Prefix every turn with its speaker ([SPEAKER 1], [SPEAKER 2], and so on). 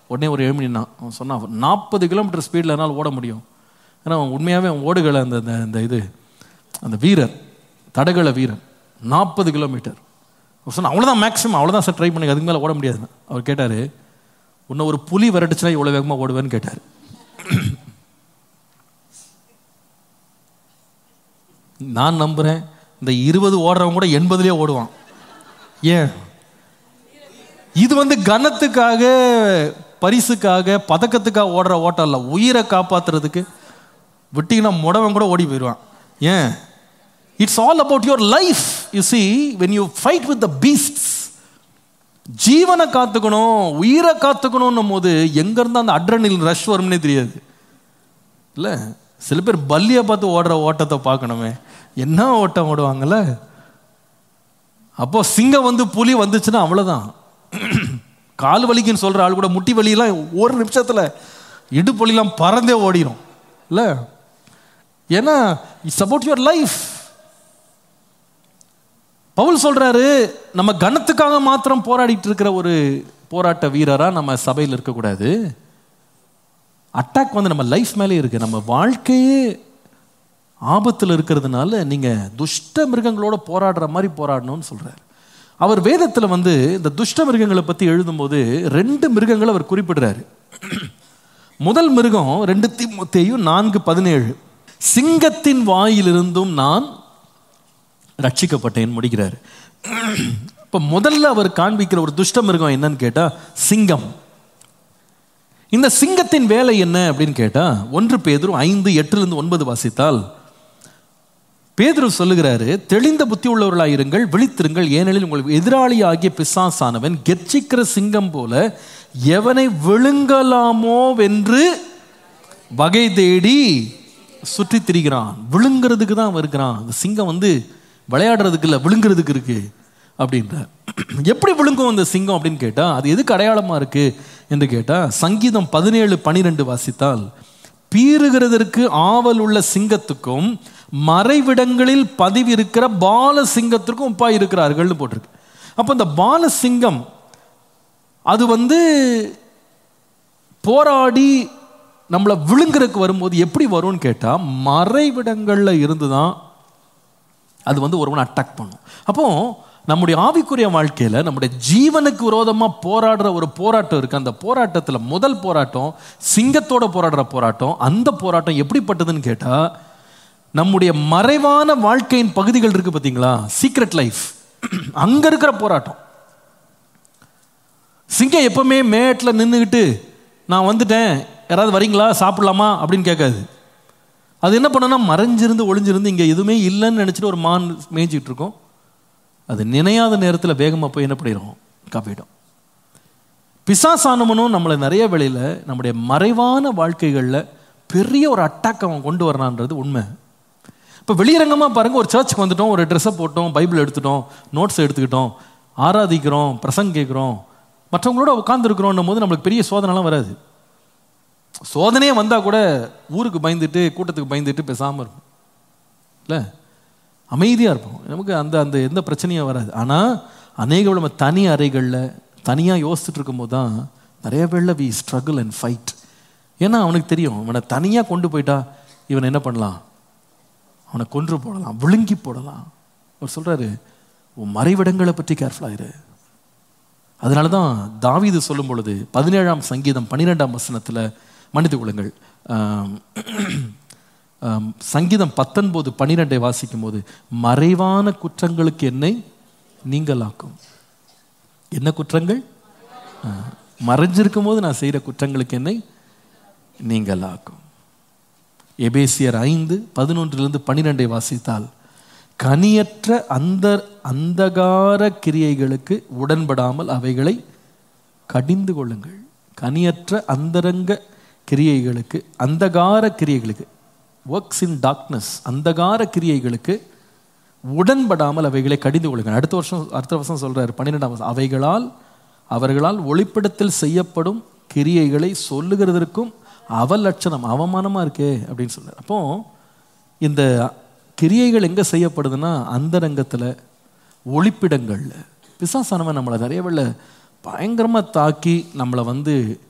[SPEAKER 1] உடனே ஒரு ஏழு மணி அவன் சொன்னான் நாற்பது கிலோமீட்டர் ஸ்பீடில் என்னால் ஓட முடியும் ஏன்னா அவன் உண்மையாகவே அவன் ஓடுகளை அந்த அந்த- அந்த இது அந்த வீரர் தடகள வீரர் நாற்பது கிலோமீட்டர் அவர் சொன்ன அவ்வளோதான் மேக்ஸிமம் அவ்வளோதான் சார் ட்ரை பண்ணி அதுக்கு மேலே ஓட முடியாது அவர் கேட்டார் உன்னை ஒரு புலி விரட்டுச்சுன்னா இவ்வளோ வேகமாக ஓடுவேன்னு கேட்டார் நான் நம்புகிறேன் இந்த இருபது ஓடுறவன் கூட எண்பதுலேயே ஓடுவான் ஏன் இது வந்து கனத்துக்காக பரிசுக்காக பதக்கத்துக்காக ஓடுற ஓட்டம் இல்லை உயிரை காப்பாத்துறதுக்கு விட்டீங்கன்னா முடவன் கூட ஓடி போயிடுவான் ஏன் it's all about your life you see when you fight with the beasts ஜீவனை காத்துக்கணும் உயிரை காத்துக்கணும்னும் போது எங்கேருந்து அந்த அட்ரனில் ரஷ் வரும்னே தெரியாது இல்லை சில பேர் பல்லியை பார்த்து ஓடுற ஓட்டத்தை பார்க்கணுமே என்ன ஓட்டம் ஓடுவாங்கல்ல அப்போ சிங்கம் வந்து புலி வந்துச்சுன்னா அவ்வளோதான் கால் வலிக்குன்னு சொல்ற ஆள் கூட முட்டி வலியெல்லாம் ஒரு நிமிஷத்துல இடுப்பொலிலாம் பறந்தே ஓடிரும் இல்ல ஏன்னா it's about your life Paul சொல்றாரு நம்ம கனத்துக்காக மாத்திரம் போராடிட்டு இருக்கிற ஒரு போராட்ட வீரரா நம்ம சபையில் இருக்கக்கூடாது அட்டாக் வந்து நம்ம லைஃப் மேலே இருக்கு நம்ம வாழ்க்கையே ஆபத்தில் இருக்கிறதுனால நீங்க துஷ்ட மிருகங்களோட போராடுற மாதிரி போராடணும்னு சொல்றாரு அவர் வேதத்துல வந்து இந்த துஷ்ட மிருகங்களை பத்தி எழுதும்போது ரெண்டு மிருகங்களை அவர் குறிப்பிடுறாரு முதல் மிருகம் ரெண்டு தீமோத்தேயும் நான்கு பதினேழு சிங்கத்தின் வாயிலிருந்தும் நான் ரட்சிக்கப்பட்டேன் முடிக்கிறார் இப்ப முதல்ல அவர் காண்பிக்கிற ஒரு துஷ்ட மிருகம் என்னன்னு கேட்டா சிங்கம் இந்த சிங்கத்தின் வேலை என்ன அப்படின்னு கேட்டா ஒன்று பேதுரு ஐந்து எட்டுல இருந்து ஒன்பது வாசித்தால் பேதுரு சொல்லுகிறாரு தெளிந்த புத்தி உள்ளவர்களாயிருங்கள் விழித்திருங்கள் ஏனெனில் உங்களுக்கு எதிராளி ஆகிய பிசாசானவன் கெர்ச்சிக்கிற சிங்கம் போல எவனை விழுங்கலாமோ வென்று வகை தேடி சுற்றித் திரிகிறான் விழுங்கிறதுக்கு தான் அவன் இருக்கிறான் அந்த சிங்கம் வந்து விளையாடுறதுக்கு இல்லை விழுங்குறதுக்கு இருக்கு அப்படின்றார் எப்படி விழுங்கும் அந்த சிங்கம் அப்படின்னு கேட்டா அது எதுக்கு அடையாளமா இருக்கு என்று கேட்டா சங்கீதம் பதினேழு பனிரெண்டு வாசித்தால் பீறுகிறதற்கு ஆவல் உள்ள சிங்கத்துக்கும் மறைவிடங்களில் பதிவு இருக்கிற பால சிங்கத்திற்கும் உப்பாய் இருக்கிறார்கள்னு போட்டிருக்கு அப்போ இந்த பால சிங்கம் அது வந்து போராடி நம்மளை விழுங்குறதுக்கு வரும்போது எப்படி வரும்னு கேட்டா மறைவிடங்கள்ல இருந்து தான் அது வந்து ஒருவனை அட்டாக் பண்ணும் அப்போ நம்முடைய ஆவிக்குரிய வாழ்க்கையில நம்முடைய ஜீவனுக்கு விரோதமா போராடுற ஒரு போராட்டம் இருக்கு அந்த போராட்டத்துல முதல் போராட்டம் சிங்கத்தோட போராடுற போராட்டம் அந்த போராட்டம் எப்படிப்பட்டதுன்னு கேட்டா நம்முடைய மறைவான வாழ்க்கையின் பகுதிகள் இருக்கு பாத்தீங்களா சீக்ரெட் லைஃப் அங்க இருக்கிற போராட்டம் சிங்கம் எப்பவுமே மேட்டில் நின்றுக்கிட்டு நான் வந்துட்டேன் யாராவது வரீங்களா சாப்பிடலாமா அப்படின்னு கேட்காது அது என்ன பண்ணுன்னா மறைஞ்சிருந்து ஒளிஞ்சிருந்து இங்கே எதுவுமே இல்லைன்னு நினச்சிட்டு ஒரு மான் மேய்ஞ்சிட்டு இருக்கோம் அது நினையாத நேரத்தில் வேகமாக போய் என்ன பண்ணிடும் காப்பிடும் பிசாசானவனும் நம்மளை நிறைய வேளையில் நம்முடைய மறைவான வாழ்க்கைகளில் பெரிய ஒரு அட்டாக் அவன் கொண்டு வரான்றது உண்மை இப்போ வெளியரங்கமாக பாருங்க ஒரு சர்ச்சுக்கு வந்துட்டோம் ஒரு ட்ரெஸ்ஸை போட்டோம் பைபிள் எடுத்துட்டோம் நோட்ஸ் எடுத்துக்கிட்டோம் ஆராதிக்கிறோம் பிரசங்க கேட்குறோம் மற்றவங்களோட உட்காந்துருக்குறோன்னும் போது நம்மளுக்கு பெரிய சோதனைலாம் வராது சோதனையே வந்தால் கூட ஊருக்கு பயந்துட்டு கூட்டத்துக்கு பயந்துட்டு பேசாமல் இருக்கும் இல்லை அமைதியாக இருப்போம் நமக்கு அந்த அந்த எந்த பிரச்சனையும் வராது ஆனால் அநேக நம்ம தனி அறைகளில் தனியாக யோசிச்சுட்டு இருக்கும்போது தான் நிறைய பேரில் வி ஸ்ட்ரகிள் அண்ட் ஃபைட் ஏன்னா அவனுக்கு தெரியும் இவனை தனியாக கொண்டு போயிட்டா இவனை என்ன பண்ணலாம் அவனை கொன்று போடலாம் விழுங்கி போடலாம் அவர் சொல்கிறாரு உன் மறைவிடங்களை பற்றி கேர்ஃபுல்லாக இரு அதனால தான் தாவீது சொல்லும் பொழுது பதினேழாம் சங்கீதம் பன்னிரெண்டாம் வசனத்தில் மன்னித்துக் கொள்ளுங்கள் ஆம், ஆம், சங்கீதம் பத்தொன்பது பன்னிரெண்டை வாசிக்கும் போது மறைவான குற்றங்களுக்கு என்னை நீங்களாக்கும் என்ன குற்றங்கள் ஆ, மறைஞ்சிருக்கும் போது நான் செய்கிற குற்றங்களுக்கு என்னை நீங்களாக்கும் எபேசியர் ஐந்து பதினொன்றிலிருந்து பன்னிரெண்டை வாசித்தால் கனியற்ற அந்த அந்தகார கிரியைகளுக்கு உடன்படாமல் அவைகளை கடிந்து கொள்ளுங்கள் கனியற்ற அந்தரங்க கிரியைகளுக்கு அந்தகார கிரியைகளுக்கு ஒர்க்ஸ் இன் டார்க்னஸ் அந்தகார கிரியைகளுக்கு உடன்படாமல் அவைகளை கடிந்து கொள்ளுங்கள் அடுத்த வருஷம் அடுத்த வருஷம் சொல்றாரு பன்னிரெண்டாம் வருஷம் அவைகளால் அவர்களால் ஒளிப்படத்தில் செய்யப்படும் கிரியைகளை சொல்லுகிறதற்கும் அவலட்சணம் அவமானமா இருக்கே அப்படின்னு சொல்றாரு அப்போ இந்த கிரியைகள் எங்க செய்யப்படுதுன்னா அந்தரங்கத்துல ஒளிப்பிடங்கள்ல பிசாசானவன் நம்மளை நிறைய வேளை பயங்கரமா தாக்கி நம்மளை வந்து